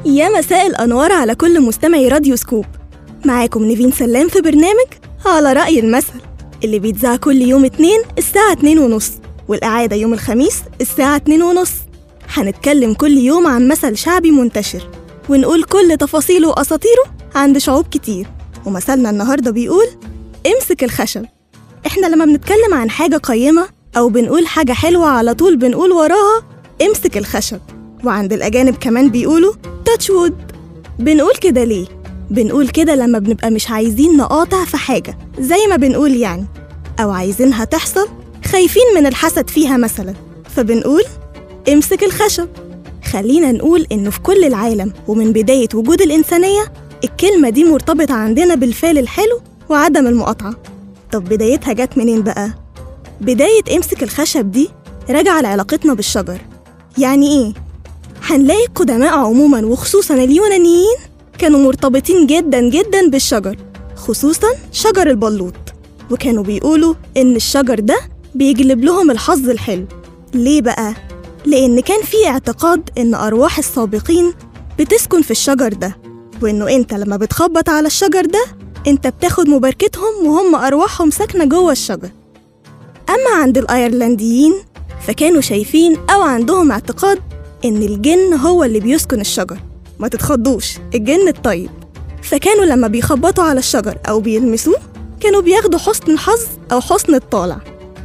يا مساء الأنوار على كل مستمعي راديو سكوب معاكم نيفين سلام في برنامج على رأي المثل اللي بيتذاع كل يوم اتنين الساعة اتنين ونص والإعادة يوم الخميس الساعة اتنين ونص هنتكلم كل يوم عن مثل شعبي منتشر ونقول كل تفاصيله وأساطيره عند شعوب كتير ومثلنا النهاردة بيقول امسك الخشب احنا لما بنتكلم عن حاجة قيمة أو بنقول حاجة حلوة على طول بنقول وراها امسك الخشب وعند الأجانب كمان بيقولوا تاتش وود بنقول كده ليه؟ بنقول كده لما بنبقى مش عايزين نقاطع في حاجة زي ما بنقول يعني أو عايزينها تحصل خايفين من الحسد فيها مثلا فبنقول امسك الخشب خلينا نقول إنه في كل العالم ومن بداية وجود الإنسانية الكلمة دي مرتبطة عندنا بالفعل الحلو وعدم المقاطعة طب بدايتها جت منين بقى؟ بداية امسك الخشب دي راجعة لعلاقتنا بالشجر يعني إيه؟ هنلاقي القدماء عموما وخصوصا اليونانيين كانوا مرتبطين جدا جدا بالشجر خصوصا شجر البلوط وكانوا بيقولوا إن الشجر ده بيجلب لهم الحظ الحلو ليه بقى؟ لأن كان في اعتقاد إن أرواح السابقين بتسكن في الشجر ده وإنه أنت لما بتخبط على الشجر ده أنت بتاخد مباركتهم وهم أرواحهم ساكنة جوه الشجر أما عند الأيرلنديين فكانوا شايفين أو عندهم اعتقاد إن الجن هو اللي بيسكن الشجر ما تتخضوش الجن الطيب فكانوا لما بيخبطوا على الشجر أو بيلمسوه كانوا بياخدوا حسن الحظ أو حسن الطالع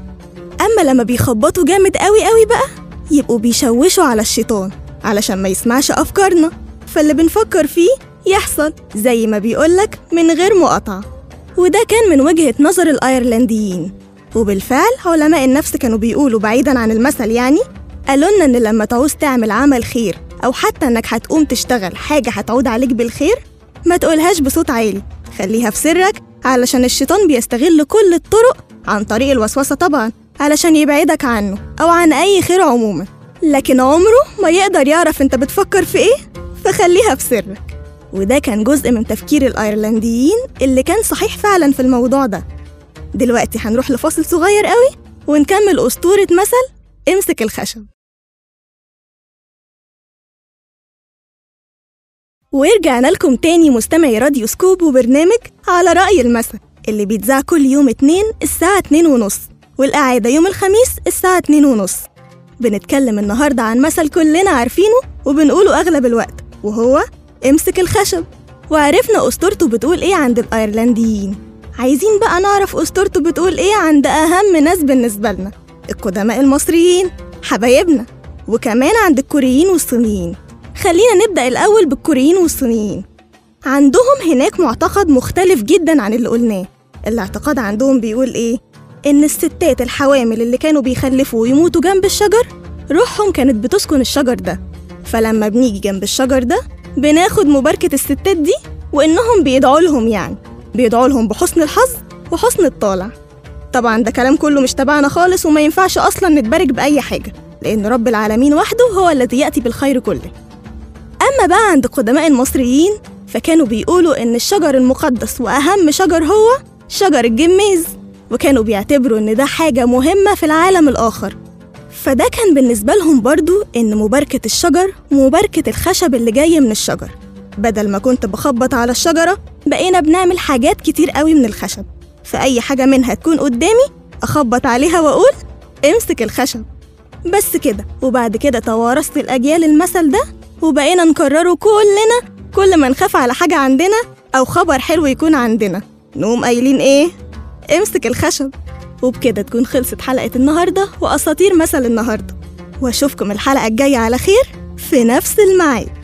أما لما بيخبطوا جامد قوي قوي بقى يبقوا بيشوشوا على الشيطان علشان ما يسمعش أفكارنا فاللي بنفكر فيه يحصل زي ما بيقولك من غير مقاطعة وده كان من وجهة نظر الأيرلنديين وبالفعل علماء النفس كانوا بيقولوا بعيدا عن المثل يعني قالوا لنا إن لما تعوز تعمل عمل خير أو حتى إنك هتقوم تشتغل حاجة هتعود عليك بالخير ما تقولهاش بصوت عالي خليها في سرك علشان الشيطان بيستغل كل الطرق عن طريق الوسوسة طبعا علشان يبعدك عنه أو عن أي خير عموما لكن عمره ما يقدر يعرف أنت بتفكر في إيه فخليها في سرك وده كان جزء من تفكير الأيرلنديين اللي كان صحيح فعلا في الموضوع ده دلوقتي هنروح لفاصل صغير قوي ونكمل أسطورة مثل امسك الخشب ورجعنا لكم تاني مستمعي راديو سكوب وبرنامج على رأي المثل اللي بيتذاع كل يوم اتنين الساعة اتنين ونص والإعادة يوم الخميس الساعة اتنين ونص بنتكلم النهاردة عن مثل كلنا عارفينه وبنقوله أغلب الوقت وهو امسك الخشب وعرفنا أسطورته بتقول إيه عند الأيرلنديين عايزين بقى نعرف أسطورته بتقول إيه عند أهم ناس بالنسبة لنا القدماء المصريين حبايبنا وكمان عند الكوريين والصينيين خلينا نبدأ الأول بالكوريين والصينيين عندهم هناك معتقد مختلف جدا عن اللي قلناه الاعتقاد عندهم بيقول إيه؟ إن الستات الحوامل اللي كانوا بيخلفوا ويموتوا جنب الشجر روحهم كانت بتسكن الشجر ده فلما بنيجي جنب الشجر ده بناخد مباركة الستات دي وإنهم بيدعوا لهم يعني بيدعوا لهم بحسن الحظ وحسن الطالع طبعا ده كلام كله مش تبعنا خالص وما ينفعش أصلا نتبارك بأي حاجة لأن رب العالمين وحده هو الذي يأتي بالخير كله أما بقى عند قدماء المصريين فكانوا بيقولوا إن الشجر المقدس وأهم شجر هو شجر الجميز وكانوا بيعتبروا إن ده حاجة مهمة في العالم الآخر فده كان بالنسبة لهم برضو إن مباركة الشجر ومباركة الخشب اللي جاي من الشجر بدل ما كنت بخبط على الشجرة بقينا بنعمل حاجات كتير قوي من الخشب فأي حاجة منها تكون قدامي أخبط عليها وأقول امسك الخشب بس كده وبعد كده توارثت الأجيال المثل ده وبقينا نكرره كلنا كل ما نخاف على حاجة عندنا أو خبر حلو يكون عندنا نقوم قايلين إيه؟ امسك الخشب وبكده تكون خلصت حلقة النهاردة وأساطير مثل النهاردة وأشوفكم الحلقة الجاية على خير في نفس الميعاد